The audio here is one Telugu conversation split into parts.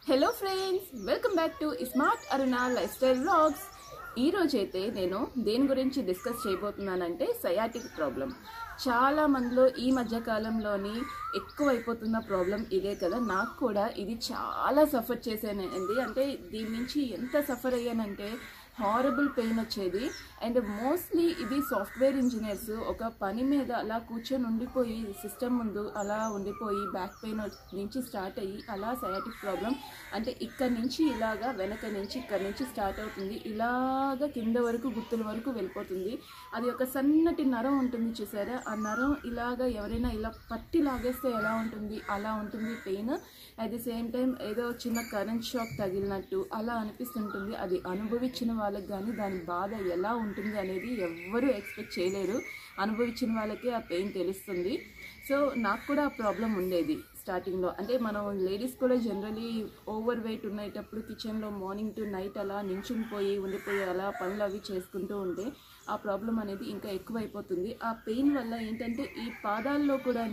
hello friends welcome back to smart Aruna lifestyle vlogs ఈ రోజైతే నేను దేని గురించి డిస్కస్ చేయబోతున్నానంటే సయాటిక్ ప్రాబ్లం చాలా మందిలో ఈ మధ్య కాలంలోని ఎక్కువైపోతున్న ప్రాబ్లం ఇదే కదా నాకు కూడా ఇది చాలా సఫర్ చేశానండి అంటే దీని నుంచి ఎంత సఫర్ అయ్యానంటే హారబుల్ పెయిన్ వచ్చేది అండ్ మోస్ట్లీ ఇది సాఫ్ట్వేర్ ఇంజనీర్స్ ఒక పని మీద అలా కూర్చొని ఉండిపోయి సిస్టమ్ ముందు అలా ఉండిపోయి బ్యాక్ పెయిన్ నుంచి స్టార్ట్ అయ్యి అలా సయాటిక్ ప్రాబ్లం అంటే ఇక్కడ నుంచి ఇలాగా వెనక నుంచి ఇక్కడ నుంచి స్టార్ట్ అవుతుంది ఇలాగా కింద వరకు గుర్తుల వరకు వెళ్ళిపోతుంది అది ఒక సన్నటి నరం ఉంటుంది చూసారా ఆ నరం ఇలాగా ఎవరైనా ఇలా పట్టి లాగేస్తే ఎలా ఉంటుంది అలా ఉంటుంది pain at the same time ఏదో చిన్న కరెంట్ షాక్ తగిలినట్టు అలా అనిపిస్తుంటుంది అది అనుభవించిన వాళ్ళకి కానీ దాని బాధ ఎలా ఉంటుంది అనేది ఎవ్వరూ ఎక్స్పెక్ట్ చేయలేరు అనుభవించిన వాళ్ళకి ఆ పెయిన్ తెలుస్తుంది సో నాకు కూడా ఆ ప్రాబ్లం ఉండేది స్టార్టింగ్లో అంటే మనం లేడీస్ కూడా జనరలీ ఓవర్ వెయిట్ ఉండేటప్పుడు కిచెన్లో మార్నింగ్ టు నైట్ అలా నించుని పోయి ఉండిపోయి అలా పనులు అవి చేసుకుంటూ ఉంటే ఆ ప్రాబ్లం అనేది ఇంకా ఎక్కువైపోతుంది ఆ పెయిన్ వల్ల ఏంటంటే ఈ పాదాల్లో కూడా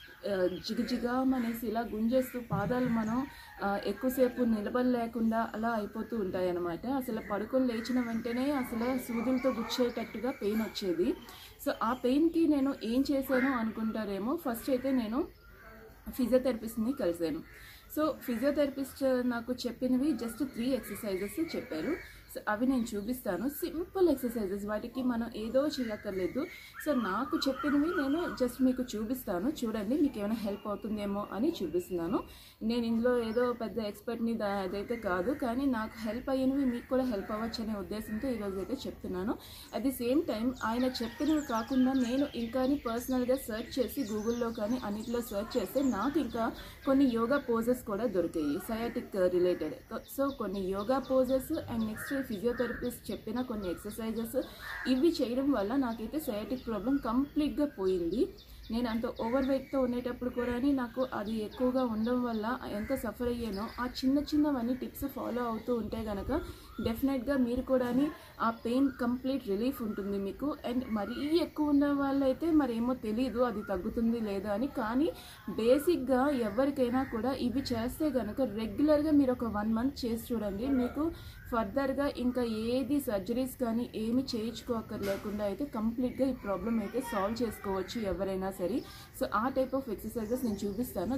జిగజిగాం అనేసి ఇలా గుంజేస్తూ పాదాలు మనం ఆ, ఎక్కువసేపు నిలబడలేకుండా అలా అయిపోతూ ఉంటాయి అన్నమాట అసలు పడుకొని లేచిన వెంటనే అసలు సూదులతో గుచ్చేటట్టుగా పెయిన్ వచ్చేది సో ఆ పెయిన్కి నేను ఏం చేశాను అనుకుంటారేమో ఫస్ట్ అయితే నేను ఫిజియోథెరపిస్ట్ని కలిశాను సో ఫిజియోథెరపిస్ట్ నాకు చెప్పినవి జస్ట్ త్రీ ఎక్సర్సైజెస్ చెప్పారు సో అవి నేను చూపిస్తాను సింపుల్ ఎక్సర్సైజెస్ వాటికి మనం ఏదో చేయక్కర్లేదు సో నాకు చెప్పినవి నేను జస్ట్ మీకు చూపిస్తాను చూడండి మీకు ఏమైనా హెల్ప్ అవుతుందేమో అని చూపిస్తున్నాను నేను ఇందులో ఏదో పెద్ద ఎక్స్పర్ట్ని దా అదైతే కాదు కానీ నాకు హెల్ప్ అయ్యినవి మీకు కూడా హెల్ప్ అవ్వచ్చు అనే ఉద్దేశంతో ఈరోజు అయితే చెప్తున్నాను అట్ ది సేమ్ టైం ఆయన చెప్పినవి కాకుండా నేను ఇంకా పర్సనల్గా సెర్చ్ చేసి గూగుల్లో కానీ అన్నిటిలో సెర్చ్ చేస్తే నాకు ఇంకా కొన్ని యోగా పోజెస్ కూడా దొరికాయి సయాటిక్ రిలేటెడ్ సో కొన్ని yoga poses and next physiotherapist చెప్పిన కొన్ని ఎక్సర్సైజెస్ ఇవి చేయడం వల్ల నాకైతే సయాటిక్ ప్రాబ్లం కంప్లీట్గా పోయింది నేను అంత ఓవర్ వెయిట్తో ఉండేటప్పుడు కూడా నాకు అది ఎక్కువగా ఉండడం వల్ల ఎంత సఫర్ అయ్యానో ఆ చిన్న చిన్నవన్నీ టిప్స్ ఫాలో అవుతూ ఉంటే కనుక డెఫినెట్గా మీరు కూడా ఆ పెయిన్ కంప్లీట్ రిలీఫ్ ఉంటుంది మీకు అండ్ మరీ ఎక్కువ ఉన్న వాళ్ళైతే మరేమో తెలియదు అది తగ్గుతుంది లేదా అని కానీ బేసిక్గా ఎవరికైనా కూడా ఇవి చేస్తే కనుక రెగ్యులర్గా మీరు ఒక వన్ మంత్ చేసి చూడండి మీకు ఫర్దర్గా ఇంకా ఏది సర్జరీస్ కానీ ఏమి చేయించుకోకర్లేకుండా అయితే కంప్లీట్గా ఈ ప్రాబ్లం అయితే సాల్వ్ చేసుకోవచ్చు ఎవరైనా సరే సో ఆ టైప్ ఆఫ్ ఎక్సర్సైజెస్ నేను చూపిస్తాను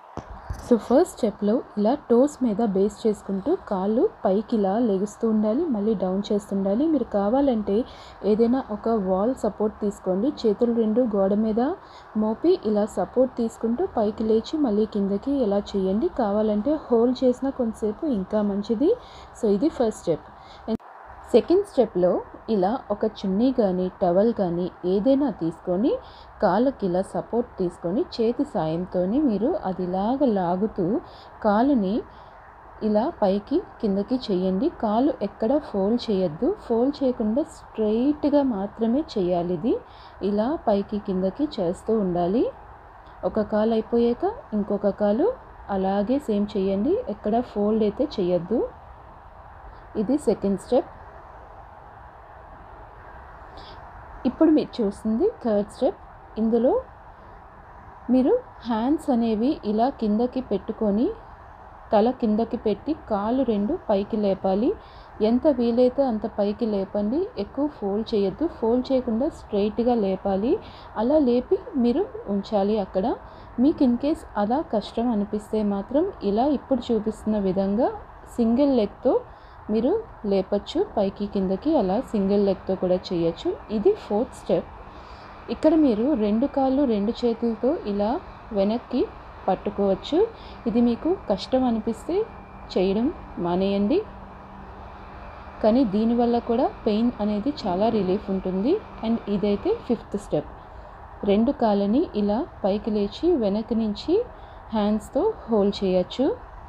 సో ఫస్ట్ స్టెప్లో ఇలా టోస్ మీద బేస్ చేసుకుంటూ కాళ్ళు పైకి ఇలా లెగుస్తూ ఉండాలి మళ్ళీ డౌన్ చేస్తుండాలి మీరు కావాలంటే ఏదైనా ఒక వాల్ సపోర్ట్ తీసుకోండి చేతులు రెండు గోడ మీద మోపి ఇలా సపోర్ట్ తీసుకుంటూ పైకి లేచి మళ్ళీ కిందకి ఇలా చేయండి కావాలంటే హోల్డ్ చేసిన కొంతసేపు ఇంకా మంచిది సో ఇది ఫస్ట్ స్టెప్ సెకండ్ స్టెప్లో ఇలా ఒక చున్నీ కానీ టవల్ కానీ ఏదైనా తీసుకొని కాళ్ళకి ఇలా సపోర్ట్ తీసుకొని చేతి సాయంతో మీరు అది ఇలాగ లాగుతూ కాలుని ఇలా పైకి కిందకి చేయండి కాలు ఎక్కడ ఫోల్డ్ చేయొద్దు ఫోల్డ్ చేయకుండా స్ట్రైట్గా మాత్రమే చేయాలి ఇది ఇలా పైకి కిందకి చేస్తూ ఉండాలి ఒక కాలు అయిపోయాక ఇంకొక కాలు అలాగే సేమ్ చేయండి ఎక్కడ ఫోల్డ్ అయితే చేయొద్దు ఇది సెకండ్ స్టెప్ ఇప్పుడు మీరు చూస్తుంది థర్డ్ స్టెప్ ఇందులో మీరు హ్యాండ్స్ అనేవి ఇలా కిందకి పెట్టుకొని తల కిందకి పెట్టి కాళ్ళు రెండు పైకి లేపాలి ఎంత వీలైతే అంత పైకి లేపండి ఎక్కువ ఫోల్డ్ చేయొద్దు ఫోల్డ్ చేయకుండా స్ట్రైట్గా లేపాలి అలా లేపి మీరు ఉంచాలి అక్కడ మీకు ఇన్ కేస్ అలా కష్టం అనిపిస్తే మాత్రం ఇలా ఇప్పుడు చూపిస్తున్న విధంగా సింగిల్ లెగ్తో మీరు లేపచ్చు పైకి కిందకి అలా సింగిల్ లెగ్తో కూడా చేయొచ్చు ఇది ఫోర్త్ స్టెప్ ఇక్కడ మీరు రెండు కాళ్ళు రెండు చేతులతో ఇలా వెనక్కి పట్టుకోవచ్చు ఇది మీకు కష్టం అనిపిస్తే చేయడం మానేయండి కానీ దీనివల్ల కూడా పెయిన్ అనేది చాలా రిలీఫ్ ఉంటుంది అండ్ ఇదైతే ఫిఫ్త్ స్టెప్ రెండు కాళ్ళని ఇలా పైకి లేచి వెనక్కి నుంచి హ్యాండ్స్తో హోల్డ్ చేయొచ్చు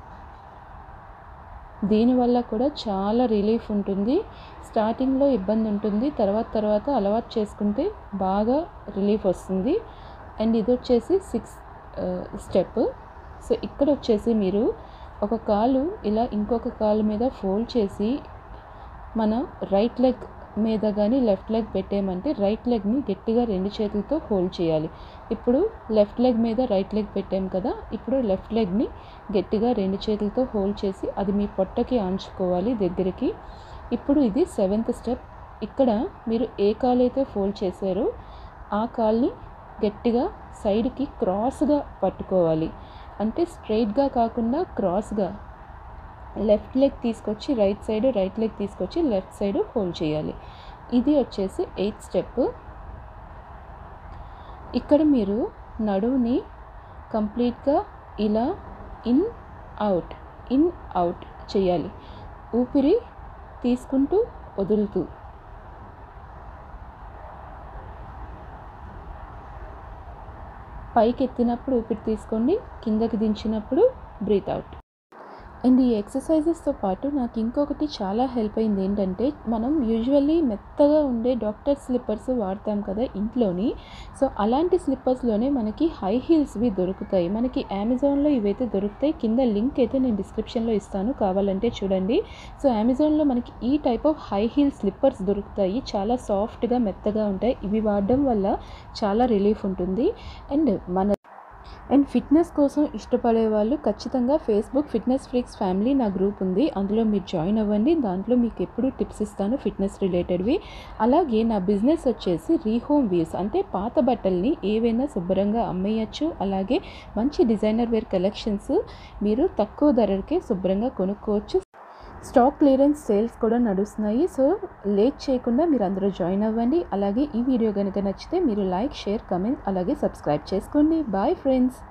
దీనివల్ల కూడా చాలా రిలీఫ్ ఉంటుంది స్టార్టింగ్లో ఇబ్బంది ఉంటుంది తర్వాత తర్వాత అలవాటు చేసుకుంటే బాగా రిలీఫ్ వస్తుంది అండ్ ఇది వచ్చేసి సిక్స్ స్టెప్ సో ఇక్కడ వచ్చేసి మీరు ఒక కాలు ఇలా ఇంకొక కాలు మీద ఫోల్డ్ చేసి మన రైట్ లెగ్ మీద కానీ లెఫ్ట్ లెగ్ పెట్టామంటే రైట్ లెగ్ని గట్టిగా రెండు చేతులతో హోల్డ్ చేయాలి ఇప్పుడు లెఫ్ట్ లెగ్ మీద రైట్ లెగ్ పెట్టాం కదా ఇప్పుడు లెఫ్ట్ లెగ్ని గట్టిగా రెండు చేతులతో హోల్డ్ చేసి అది మీ పొట్టకి ఆంచుకోవాలి దగ్గరికి ఇప్పుడు ఇది సెవెంత్ స్టెప్ ఇక్కడ మీరు ఏ కాలు అయితే ఫోల్డ్ చేశారో ఆ కాల్ని గట్టిగా సైడ్కి క్రాస్గా పట్టుకోవాలి అంటే స్ట్రైట్గా కాకుండా క్రాస్గా లెఫ్ట్ లెగ్ తీసుకొచ్చి రైట్ సైడ్ రైట్ లెగ్ తీసుకొచ్చి లెఫ్ట్ సైడ్ హోల్డ్ చేయాలి ఇది వచ్చేసి ఎయిత్ స్టెప్ ఇక్కడ మీరు నడువుని కంప్లీట్గా ఇలా ఇన్ అవుట్ ఇన్ అవుట్ చేయాలి ఊపిరి తీసుకుంటూ వదులుతూ పైకి ఎత్తినప్పుడు ఊపిరి తీసుకోండి కిందకి దించినప్పుడు బ్రీత్ అవుట్ అండ్ ఈ ఎక్సర్సైజెస్తో పాటు నాకు ఇంకొకటి చాలా హెల్ప్ అయింది ఏంటంటే మనం యూజువల్లీ మెత్తగా ఉండే డాక్టర్ స్లిప్పర్స్ వాడతాం కదా ఇంట్లోని సో అలాంటి స్లిప్పర్స్లోనే మనకి హై హీల్స్వి దొరుకుతాయి మనకి అమెజాన్లో ఇవైతే దొరుకుతాయి కింద లింక్ అయితే నేను డిస్క్రిప్షన్లో ఇస్తాను కావాలంటే చూడండి సో అమెజాన్లో మనకి ఈ type of high heel slippers దొరుకుతాయి చాలా సాఫ్ట్గా మెత్తగా ఉంటాయి ఇవి వాడడం వల్ల చాలా రిలీఫ్ ఉంటుంది అండ్ మన అండ్ ఫిట్నెస్ కోసం ఇష్టపడే వాళ్ళు ఖచ్చితంగా ఫేస్బుక్ ఫిట్నెస్ ఫ్రీక్స్ ఫ్యామిలీ నా గ్రూప్ ఉంది అందులో మీరు జాయిన్ అవ్వండి దాంట్లో మీకు ఎప్పుడు టిప్స్ ఇస్తాను ఫిట్నెస్ రిలేటెడ్వి అలాగే నా బిజినెస్ వచ్చేసి రీహోమ్ వీవ్స్ అంటే పాత బట్టల్ని ఏవైనా శుభ్రంగా అమ్మేయచ్చు అలాగే మంచి డిజైనర్ వేర్ కలెక్షన్స్ మీరు తక్కువ ధరకే శుభ్రంగా కొనుక్కోవచ్చు స్టాక్ క్లియరెన్స్ సేల్స్ కూడా నడుస్తున్నాయి సో లేట్ చేయకుండా మీరు అందరూ జాయిన్ అవ్వండి అలాగే ఈ వీడియో కనుక నచ్చితే మీరు లైక్ షేర్ కమెంట్ అలాగే సబ్స్క్రైబ్ చేసుకోండి బాయ్ ఫ్రెండ్స్